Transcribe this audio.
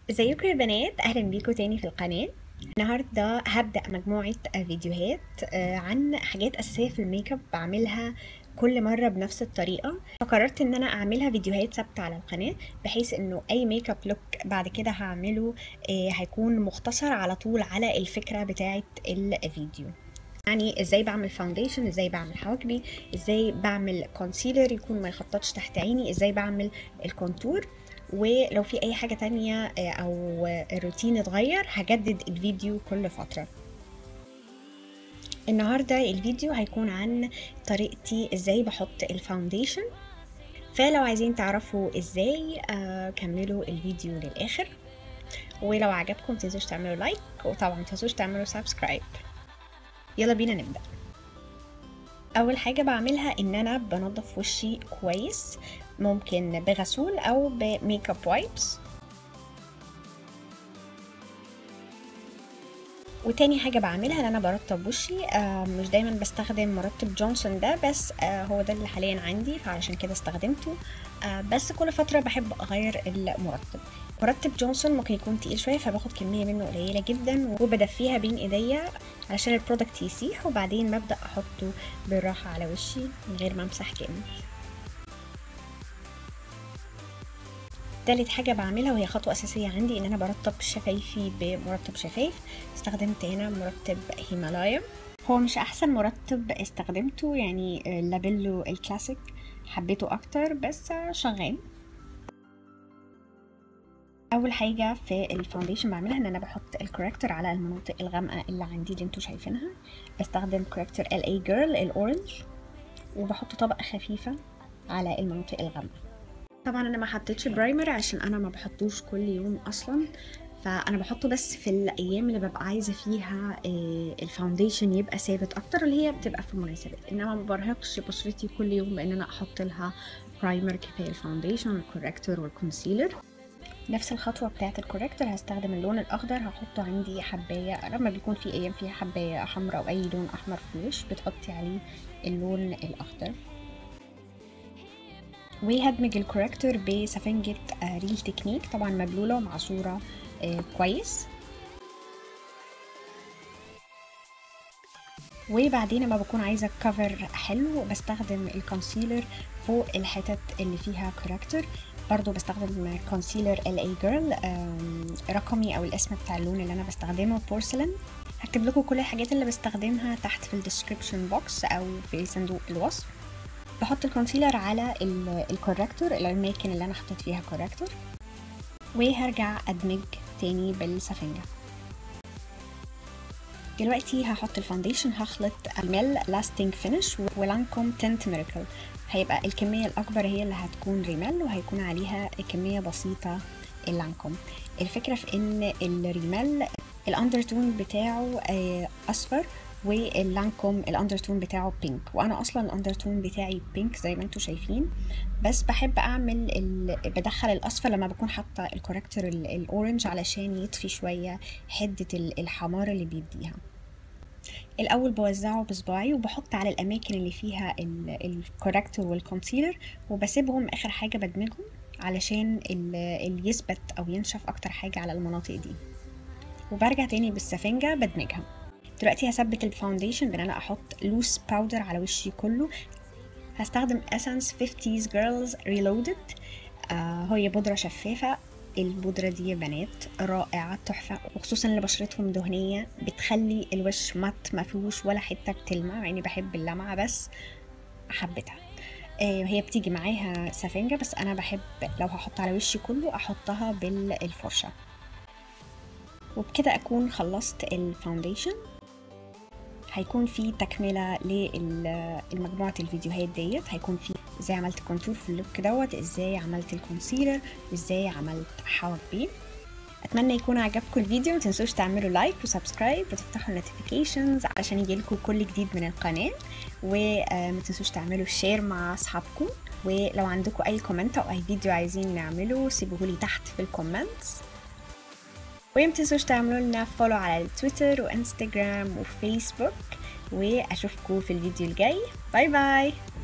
ازيكم يا بنات اهلا بيكم تاني في القناه النهارده هبدا مجموعه فيديوهات آه، عن حاجات اساسيه في الميك اب بعملها كل مره بنفس الطريقه فقررت ان انا اعملها فيديوهات ثابته على القناه بحيث انه اي ميك اب لوك بعد كده هعمله آه، هيكون مختصر على طول على الفكره بتاعه الفيديو يعني ازاي بعمل فاونديشن ازاي بعمل حواجبي ازاي بعمل كونسيلر يكون ما يخططش تحت عيني ازاي بعمل الكونتور ولو في اي حاجة تانية آه، او الروتين اتغير هجدد الفيديو كل فترة النهاردة الفيديو هيكون عن طريقتي ازاي بحط الفاونديشن فلو عايزين تعرفوا ازاي آه، كملوا الفيديو للاخر ولو عجبكم متنسوش تعملوا لايك وطبعا متنسوش تعملوا سبسكرايب يلا بينا نبدأ اول حاجه بعملها ان انا بنضف وشي كويس ممكن بغسول او بميك اب وايبس وتاني حاجة بعملها ان انا برطب وشي آه مش دايما بستخدم مرطب جونسون ده بس آه هو ده اللي حاليا عندي فعلشان كده استخدمته آه بس كل فترة بحب اغير المرطب مرطب جونسون ممكن يكون تقيل شوية فباخد كمية منه قليلة جدا وبدفيها بين ايديا علشان البرودكت يسيح وبعدين ببدأ احطه بالراحة على وشي من غير ما امسح جامد تالت حاجة بعملها وهي خطوة أساسية عندي إن أنا برطب شفايفي بمرطب شفايف استخدمت هنا مرطب هيمالايا هو مش أحسن مرطب استخدمته يعني لابيلو الكلاسيك حبيته أكتر بس شغال اول حاجه في الفاونديشن بعملها ان انا بحط الكوريكتور على المناطق الغامقه اللي عندي اللي انتوا شايفينها بستخدم كوريكتور ال اي جيرل الاورنج وبحط طبقه خفيفه على المناطق الغامقه طبعا انا ما حطيتش برايمر عشان انا ما بحطوش كل يوم اصلا فانا بحطه بس في الايام اللي ببقى عايزه فيها الفاونديشن يبقى ثابت اكتر اللي هي بتبقى في المناسبات انما ما برهقش بشرتي كل يوم بان انا احط لها برايمر كفايه الفاونديشن والكوريكتور والكونسيلر نفس الخطوة بتاعة الكوريكتور هستخدم اللون الأخضر هحطه عندي حباية لما بيكون في أيام فيها حباية حمراء أو أي لون أحمر في الوش بتحطي عليه اللون الأخضر وهدمج الكوريكتور بسفنجة ريل تكنيك طبعا مبلولة ومعصورة كويس وبعدين لما بكون عايزة كفر حلو بستخدم الكونسيلر فوق الحتت اللي فيها كوريكتور برضو بستخدم كونسيلر ال اي جيرل رقمي او الاسم بتاع اللون اللي انا بستخدمه بورسلين هكتب لكم كل الحاجات اللي بستخدمها تحت في الديسكريبشن بوكس او في صندوق الوصف بحط الكونسيلر على الكوركتور الاماكن اللي انا حطيت فيها كوركتور وهرجع ادمج تاني بالسفنجه دلوقتي هحط الفاونديشن هخلط ريميل لاستنج فينش ولانكوم تنت ميراكل هيبقى الكمية الأكبر هي اللي هتكون ريمال وهيكون عليها كمية بسيطة اللانكوم الفكرة في إن الريمال الأندرتون بتاعه أصفر واللانكوم الأندرتون بتاعه بينك وأنا أصلا الأندرتون بتاعي بينك زي ما انتوا شايفين بس بحب أعمل ال... بدخل الأصفر لما بكون حاطة الكوركتور الأورنج علشان يطفي شوية حدة الحمار اللي بيديها الاول بوزعه بصباعي وبحط على الاماكن اللي فيها الكوركتور والكونسيلر وبسيبهم اخر حاجه بدمجهم علشان اللي يثبت او ينشف اكتر حاجه على المناطق دي وبرجع تاني بالسفنجه بدمجها دلوقتي هثبت الفاونديشن بان انا احط لوس باودر على وشي كله هستخدم اسنس 50s girls reloaded آه هي بودره شفافه البودرة دي يا بنات رائعة تحفة وخصوصا اللي بشرتهم دهنية بتخلي الوش مات ما فيهوش ولا حتة بتلمع يعني بحب اللمعة بس حبيتها آه هي بتيجي معاها سفنجة بس أنا بحب لو هحط على وشي كله أحطها بالفرشة وبكده أكون خلصت الفاونديشن هيكون في تكملة لمجموعة الفيديوهات ديت هيكون في ازاي عملت كونتور في اللوك دوت ازاي عملت الكونسيلر وازاي عملت حواجبي اتمنى يكون عجبكم الفيديو متنسوش تعملوا لايك وسبسكرايب وتفتحوا النوتيفيكيشنز علشان يجيلكم كل جديد من القناه ومتنسوش تعملوا شير مع اصحابكم ولو عندكم اي كومنت او اي فيديو عايزين نعمله سيبوهولي تحت في الكومنتس ومتنسوش تعملوا لنا فولو على التويتر وانستجرام وفيسبوك واشوفكم في الفيديو الجاي باي باي